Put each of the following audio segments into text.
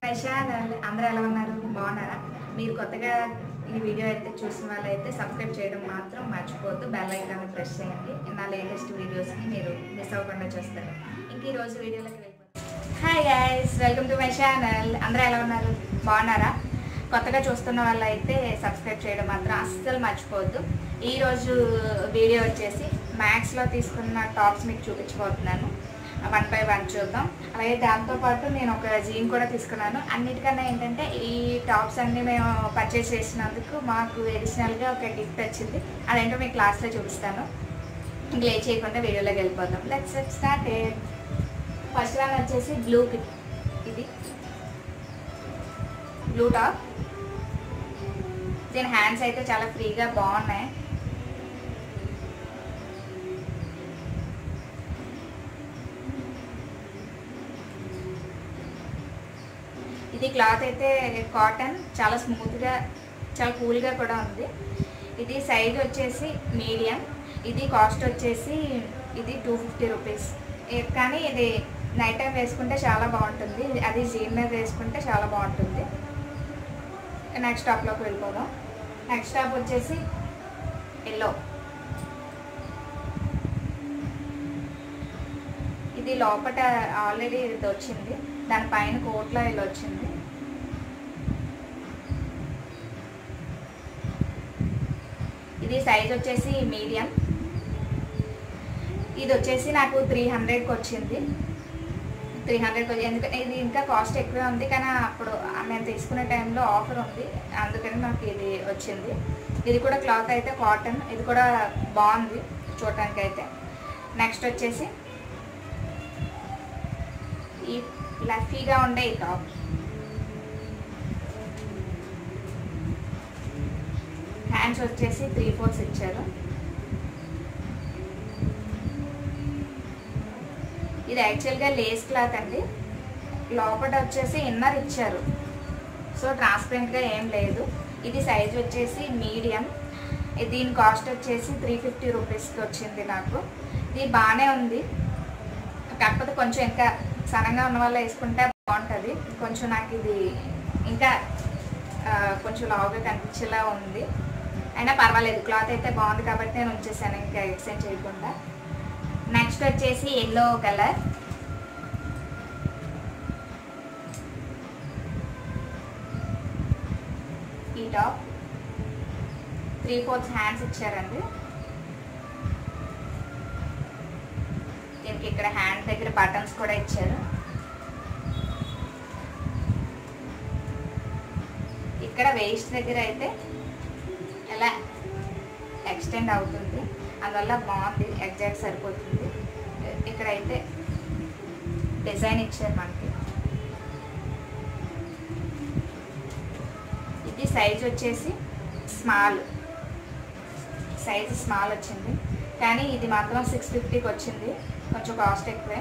ప్రశాంత్ అందరూ ఎలా ఉన్నారు బాగున్నారా మీరు కొత్తగా ఈ వీడియో అయితే చూసిన వాళ్ళైతే సబ్స్క్రైబ్ చేయడం మాత్రం మర్చిపోవద్దు బెల్ ఐకాన్ ప్రెస్ చేయండి నా లేటెస్ట్ వీడియోస్ని మీరు మిస్ అవ్వకుండా చూస్తారు ఇంక ఈ రోజు వీడియోలోకి వెళ్ళిపోతాం hi guys welcome to my channel అందరూ ఎలా ఉన్నారు బాగున్నారా కొత్తగా చూస్తున్న వాళ్ళు అయితే సబ్స్క్రైబ్ చేయడం మాత్రం అస్సలు మర్చిపోవద్దు ఈ రోజు వీడియో వచ్చేసి మ్యాథ్స్లో తీసుకున్న టాప్స్ మీకు చూపించబోతున్నాను వన్ బై వన్ చూద్దాం అలాగే దాంతోపాటు నేను ఒక జీన్ కూడా తీసుకున్నాను అన్నిటికన్నా ఏంటంటే ఈ టాప్స్ అన్ని మేము పర్చేస్ చేసినందుకు మాకు ఎడిషనల్గా ఒక గిఫ్ట్ వచ్చింది అదేంటో మీకు క్లాస్లో చూపిస్తాను ఇంక లేట్ చేయకుండా వీడియోలోకి వెళ్ళిపోతాం లెట్స్ స్టార్ట్ ఫస్ట్ వన్ వచ్చేసి బ్లూ ఇది బ్లూ టాప్ దీని హ్యాండ్స్ అయితే చాలా ఫ్రీగా బాగున్నాయి ఇది క్లాత్ అయితే కాటన్ చాలా స్మూత్గా చాలా కూల్గా కూడా ఉంది ఇది సైజ్ వచ్చేసి మీడియం ఇది కాస్ట్ వచ్చేసి ఇది టూ ఫిఫ్టీ రూపీస్ కానీ ఇది నైట్ టైం వేసుకుంటే చాలా బాగుంటుంది అది జీన్ మీద వేసుకుంటే చాలా బాగుంటుంది నెక్స్ట్ టాప్లోకి వెళ్ళిపోదాం నెక్స్ట్ టాప్ వచ్చేసి ఎల్లో ఇది లోపల ఆల్రెడీ ఇది వచ్చింది దానిపైన కోట్లో ఇలా వచ్చింది ఇది సైజ్ వచ్చేసి మీడియం ఇది వచ్చేసి నాకు త్రీ హండ్రెడ్కి వచ్చింది త్రీ హండ్రెడ్కి ఎందుకంటే ఇది ఇంకా కాస్ట్ ఎక్కువే ఉంది కానీ అప్పుడు నేను తీసుకునే టైంలో ఆఫర్ ఉంది అందుకని నాకు ఇది వచ్చింది ఇది కూడా క్లాత్ అయితే కాటన్ ఇది కూడా బాగుంది చూడటానికి అయితే నెక్స్ట్ వచ్చేసి ఈ లఫీగా ఉండే ఈ టాప్ హ్యాండ్స్ వచ్చేసి త్రీ ఫోర్స్ ఇచ్చారు ఇది యాక్చువల్గా లేస్ క్లాత్ అండి లోపల వచ్చేసి ఇన్నర్ ఇచ్చారు సో ట్రాన్స్పరెంట్గా ఏం లేదు ఇది సైజ్ వచ్చేసి మీడియం దీని కాస్ట్ వచ్చేసి త్రీ ఫిఫ్టీ రూపీస్కి వచ్చింది నాకు ఇది బాగానే ఉంది కాకపోతే కొంచెం ఇంకా సన్నగా ఉన్న వాళ్ళు వేసుకుంటే బాగుంటుంది కొంచెం నాకు ఇది ఇంకా కొంచెం లావుగా కనిపించేలా ఉంది అయినా పర్వాలేదు క్లాత్ అయితే బాగుంది కాబట్టి నేను ఉంచేసాను ఇంకా ఎక్స్చేంజ్ చేయకుండా నెక్స్ట్ వచ్చేసి ఎల్లో కలర్ ఈ టాప్ త్రీ ఫోర్త్ హ్యాండ్స్ ఇచ్చారండి దీనికి ఇక్కడ హ్యాండ్ దగ్గర బటన్స్ కూడా ఇచ్చారు ఇక్కడ వేస్ట్ దగ్గర అయితే ఎలా ఎక్స్టెండ్ అవుతుంది అందువల్ల బాగుంది ఎగ్జాక్ట్ సరిపోతుంది ఇక్కడ అయితే డిజైన్ ఇచ్చారు మనకి ఇది సైజ్ వచ్చేసి స్మాల్ సైజ్ స్మాల్ వచ్చింది కానీ ఇది మాత్రం సిక్స్ ఫిఫ్టీకి వచ్చింది కొంచెం కాస్ట్ ఎక్కువే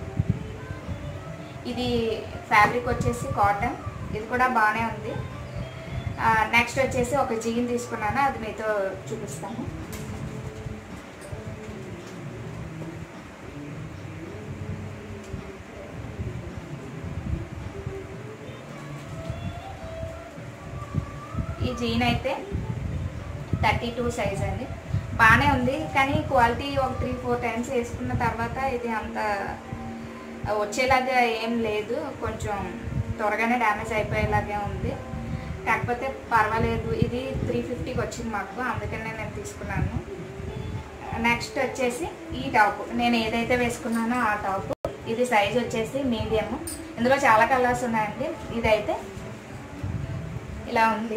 ఇది ఫ్యాబ్రిక్ వచ్చేసి కాటన్ ఇది కూడా బాగానే ఉంది నెక్స్ట్ వచ్చేసి ఒక జీన్ తీసుకున్నాను అది మీతో చూపిస్తాను ఈ జీన్ అయితే థర్టీ టూ సైజ్ అండి బాగానే ఉంది కానీ క్వాలిటీ ఒక త్రీ ఫోర్ టైమ్స్ వేసుకున్న తర్వాత ఇది అంత వచ్చేలాగా ఏం లేదు కొంచెం త్వరగానే డ్యామేజ్ అయిపోయేలాగే ఉంది కాకపోతే పర్వాలేదు ఇది త్రీ ఫిఫ్టీకి వచ్చింది మాకు అందుకనే నేను తీసుకున్నాను నెక్స్ట్ వచ్చేసి ఈ టాప్ నేను ఏదైతే వేసుకున్నానో ఆ టాప్ ఇది సైజ్ వచ్చేసి మీడియం ఇందులో చాలా కలర్స్ ఉన్నాయండి ఇదైతే ఇలా ఉంది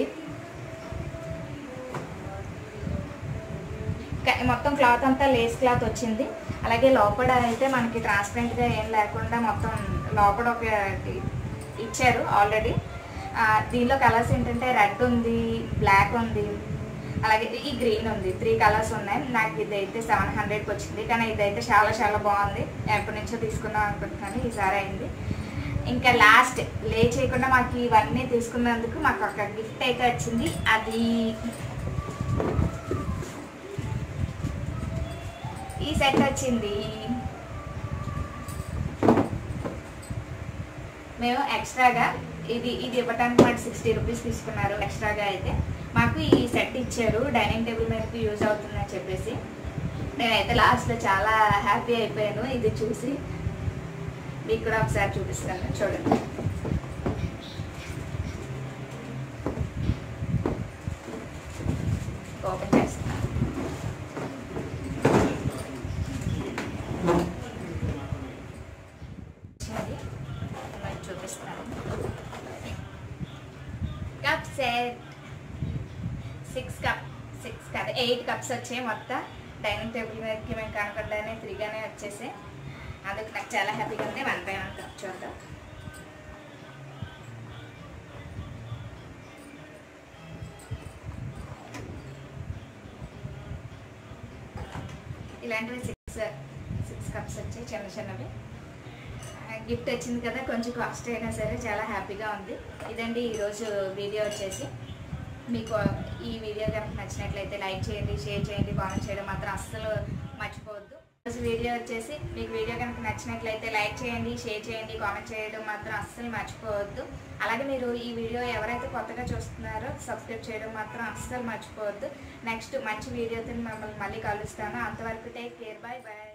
మొత్తం క్లాత్ అంతా లేస్ క్లాత్ వచ్చింది అలాగే లోపల అయితే మనకి ట్రాన్స్పరెంట్గా ఏం లేకుండా మొత్తం లోపల ఒక ఇచ్చారు ఆల్రెడీ దీనిలో కలర్స్ ఏంటంటే రెడ్ ఉంది బ్లాక్ ఉంది అలాగే ఈ గ్రీన్ ఉంది త్రీ కలర్స్ ఉన్నాయి నాకు ఇదైతే సెవెన్ హండ్రెడ్కి వచ్చింది కానీ ఇదైతే చాలా చాలా బాగుంది ఎప్పటి నుంచో తీసుకుందాం అనుకుంటున్నాను ఈసారి అయింది ఇంకా లాస్ట్ లే చేయకుండా మాకు ఇవన్నీ తీసుకున్నందుకు మాకు ఒక గిఫ్ట్ అయితే వచ్చింది అది ఈ సెట్ వచ్చింది మేము ఎక్స్ట్రాగా ఇది ఇది ఇవ్వడానికి మనకి సిక్స్టీ రూపీస్ తీసుకున్నారు ఎక్స్ట్రాగా అయితే మాకు ఈ సెట్ ఇచ్చారు డైనింగ్ టేబుల్ మీదకి యూజ్ అవుతుందని చెప్పేసి నేనైతే లాస్ట్లో చాలా హ్యాపీ అయిపోయాను ఇది చూసి మీకు కూడా ఒకసారి చూపిస్తాను చూడండి ఓపెన్ చేస్తాను వచ్చింది మీకు చూపిస్తాను cup set six cup six కాదు ఎయిట్ కప్స్ వచ్చాయి మొత్తం డైనింగ్ టేబుల్ మీదకి మేము కనపడగానే ఫ్రీగానే వచ్చేసాయి అందుకు నాకు చాలా హ్యాపీగా ఉంది వన్ బై వన్ కప్ చూద్దాం ఇలాంటివి సిక్స్ సిక్స్ కప్స్ వచ్చాయి చిన్న చిన్నవి గిఫ్ట్ వచ్చింది కదా కొంచెం కాస్ట్ అయినా సరే చాలా హ్యాపీగా ఉంది ఇదండి ఈరోజు వీడియో వచ్చేసి మీకు ఈ వీడియో కనుక నచ్చినట్లయితే లైక్ చేయండి షేర్ చేయండి కామెంట్ చేయడం మాత్రం అస్సలు మర్చిపోవద్దు ఈరోజు వీడియో వచ్చేసి మీకు వీడియో కనుక నచ్చినట్లయితే లైక్ చేయండి షేర్ చేయండి కామెంట్ చేయడం మాత్రం అస్సలు మర్చిపోవద్దు అలాగే మీరు ఈ వీడియో ఎవరైతే కొత్తగా చూస్తున్నారో సబ్స్క్రైబ్ చేయడం మాత్రం అస్సలు మర్చిపోవద్దు నెక్స్ట్ మంచి వీడియోతో మిమ్మల్ని మళ్ళీ కలుస్తాను అంతవరకు టేక్ కేర్ బాయ్ బాయ్